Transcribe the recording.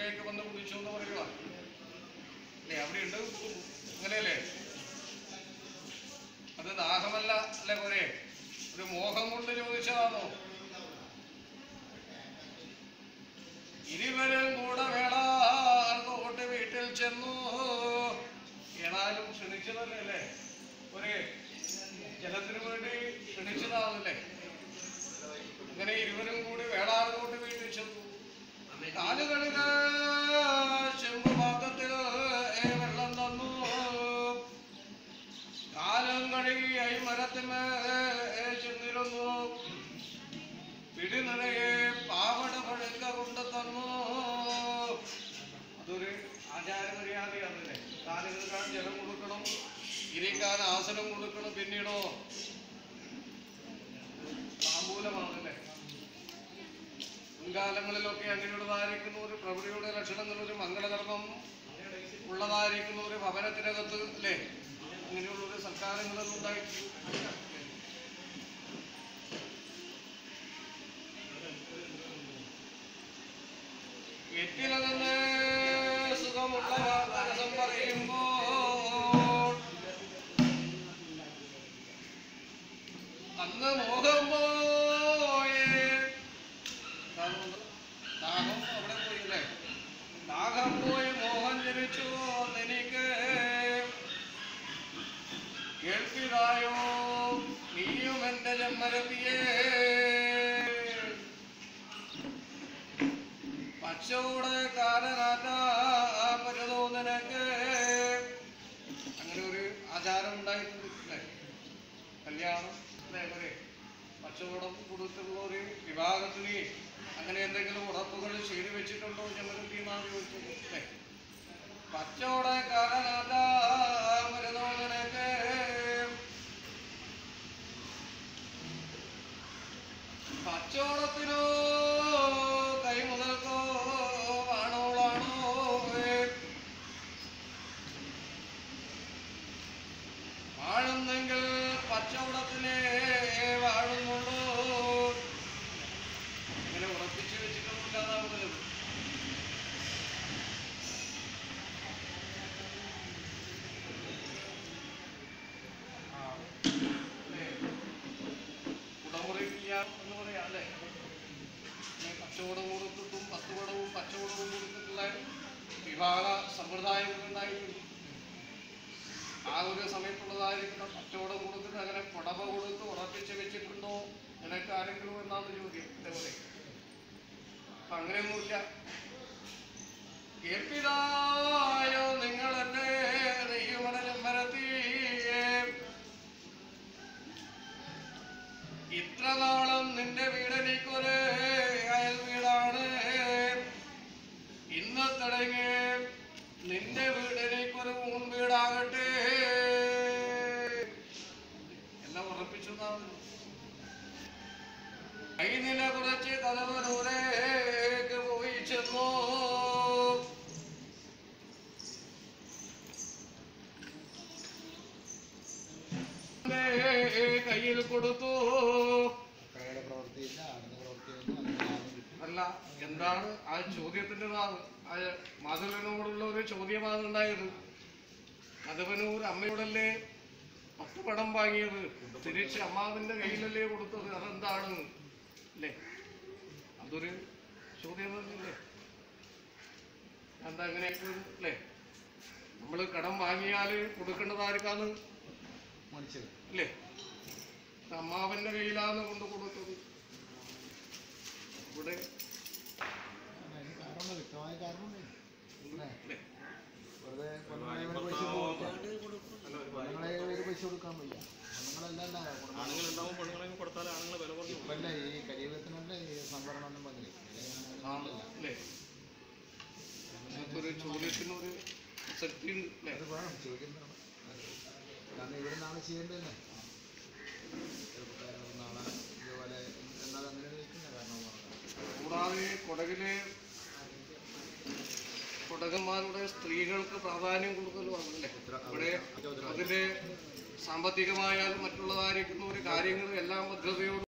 കുളത്തിലേക്ക് വന്ന് കുളിച്ചു എന്ന് പറയുക അല്ലേ അവിടെ ഉണ്ട് അങ്ങനെയല്ലേ അത് ദാഹമല്ല അല്ലേ പോരെ ഒരു മോഹം കൊണ്ട് ചോദിച്ചതാണോ ഇരുവരും കൂടെ വേളാർക്കോട്ട് വീട്ടിൽ ചെന്നു ഏതായാലും ക്ഷണിച്ചതല്ലേ അല്ലേ ഒരേ ജലത്തിന് വേണ്ടി ക്ഷണിച്ചതാണല്ലേ അങ്ങനെ ഇരുവരും കൂടി വേളാർക്കോട്ട് വീട്ടിൽ ചെന്നു കാലുകഴുക ചെമ്പ് പാത്രത്തിൽ വെള്ളം തന്നു കാലം കഴുകി അയ്മരത്തിന് ചെന്നിരുന്നു പിടി നിറയെ പാവട പഴുക്ക കൊണ്ട് തന്നു അതൊരു ആചാരമര്യാദയാണല്ലേ കാലുകൾക്കാൻ ജലം കൊടുക്കണം ഇരിക്കാൻ ആസനം കൊടുക്കണം പിന്നീടോ താമ്പൂലമാണല്ലേ മുൻകാലങ്ങളിലൊക്കെ അങ്ങനെയുള്ളതായിരിക്കുന്ന ഒരു പ്രകൃതിയുടെ ലക്ഷണങ്ങൾ ഒരു മംഗളകർമ്മം ഉള്ളതായിരിക്കുന്ന ഒരു ഭവനത്തിനകത്ത് അല്ലേ അങ്ങനെയുള്ള ഒരു സൽക്കാരങ്ങളൊന്നും ഉണ്ടായിട്ടില്ല എട്ടില നിന്ന് സുഖമുള്ള വാർത്തരസം പറയുമ്പോൾ അന്ന് മോഹം പോയേ ദാഹം ദാഹം അവിടെ പോയില്ലേ ദാഹം പോയി മോഹൻ ജനിച്ചു എനിക്ക് കേൾപ്പിതായോ നീയും എന്റെ ജന്മരതിയേ പച്ചോടെ കാലനാറ്റാമരുതോ നിനക്ക് അങ്ങനെ ഒരു ആചാരം ഉണ്ടായിട്ടുണ്ട് അല്ലേ കല്യാണം അല്ലേ ഒരു പച്ചവടം കൊടുത്തുള്ള ഒരു വിവാഹത്തിന് അങ്ങനെ എന്തെങ്കിലും ഉറപ്പുകൾ ചെയ്തു വെച്ചിട്ടുണ്ടോ ഞങ്ങൾക്ക് എന്നാണ് ചോദിച്ചത് അല്ലേ പച്ചോടെ കാലനാറ്റാമരുതോ നിനക്ക് കച്ചവടത്തിനോ കൈമുതൽക്കോ വാണോളാണോ വാഴുന്നെങ്കിൽ പച്ചവടത്തിനെ വാഴുന്നുള്ളൂ ഇങ്ങനെ ഉറപ്പിച്ചു വെച്ചിട്ടൊന്നുമില്ലാതാണ് പറഞ്ഞത് ആ, അല്ലേ? കുടമുറിയില്ല എന്ന് പറയാം അല്ലേ പിന്നെ കച്ചവടം കൊടുത്തിട്ടും പത്തുവടവും പച്ചവടവും കൊടുത്തിട്ടുള്ള വിവാഹ സമ്പ്രദായങ്ങൾ ഉണ്ടായിരുന്നു ആ ഒരു സമയത്തുള്ളതായിരിക്കുന്ന കച്ചവടം കൊടുത്തിട്ട് അങ്ങനെ പുടവ കൊടുത്ത് ഉറപ്പിച്ച് വെച്ചിട്ടുണ്ടോ നിനക്ക് ആരെങ്കിലും എന്നാണ് ചോദ്യം ഇതേപോലെ അപ്പൊ അങ്ങനെയൊന്നുമില്ല കേൾപ്പിതായോ നിങ്ങൾ എന്നെ നെയ്യുമണലും വരത്തി ഇത്ര നാളും നിന്റെ വീടെനിക്കൊരു അയൽ വീടാണ് ഇന്ന് തുടങ്ങി നിന്റെ വീടെനിക്കൊരു ഊൺ വീടാകട്ടെ എല്ലാം ഉറപ്പിച്ചു കൈനില കുറച്ച് കലവനൂരേക്ക് പോയി ചെന്നു കയ്യിൽ കൊടുത്തു കടയുടെ പ്രവൃത്തിയില്ല ആടുന്ന പ്രവൃത്തിയൊന്നും അതിന് ലാഭം കിട്ടും അല്ല എന്താണ് ആ ചോദ്യത്തിന്റെ നാവ് ആ മാധവനോടുള്ള ഒരു ചോദ്യമാണ് ഉണ്ടായത് മാധവനൂർ അമ്മയോടല്ലേ പത്ത് പടം വാങ്ങിയത് തിരിച്ച് അമ്മാവിന്റെ കയ്യിലല്ലേ കൊടുത്തത് അതെന്താണ് അല്ലേ അതൊരു ചോദ്യം തന്നെയല്ലേ എന്താ അങ്ങനെ അല്ലേ നമ്മൾ കടം വാങ്ങിയാൽ കൊടുക്കേണ്ടത് ആർക്കാണ് മനുഷ്യർ അല്ലേ ഇത് അമ്മാവന്റെ കയ്യിലാണ് കൊണ്ട് കൊടുത്തത് ഇവിടെ അതിന് കാരണം വ്യക്തമായ കാരണമുണ്ട് അല്ലേ? അല്ലേ വെറുതെ പെണ്ണുങ്ങളെ ഇവരെ പൈസ കൊടുക്കാം പെണ്ണുങ്ങളെ ഇവര് പൈസ കൊടുക്കാൻ വയ്യ പെണ്ണുങ്ങളല്ല ആണുങ്ങളുണ്ടാവും പെണ്ണുങ്ങളെ കൊടുത്താൽ ആണുങ്ങൾ വില കുറഞ്ഞു ഇപ്പല്ലേ ഈ കരിവേത്തിനല്ലേ ഈ സംവരണം ഒന്നും പങ്കില്ല ആണ് അല്ലേ ഒരു ചോദ്യത്തിനൊരു ശക്തി ഉണ്ട് അല്ലേ അത് വേണം ചോദിക്കുന്നതാണ് കാരണം ഇവിടെ നാളെ ചെയ്യേണ്ടതല്ലേ ചെറുപ്പക്കാരൻ നാളെ ഇതുപോലെ എന്നാൽ അങ്ങനെ നിൽക്കുന്ന കാരണം പറഞ്ഞത് കൂടാതെ കൊടകിലെ കൊടകന്മാരുടെ സ്ത്രീകൾക്ക് പ്രാധാന്യം കൊടുക്കലുമാണല്ലേ ഇവിടെ അതിലെ സാമ്പത്തികമായാലും മറ്റുള്ളതായിരിക്കുന്ന ഒരു കാര്യങ്ങളും എല്ലാം ഭദ്രതയോട്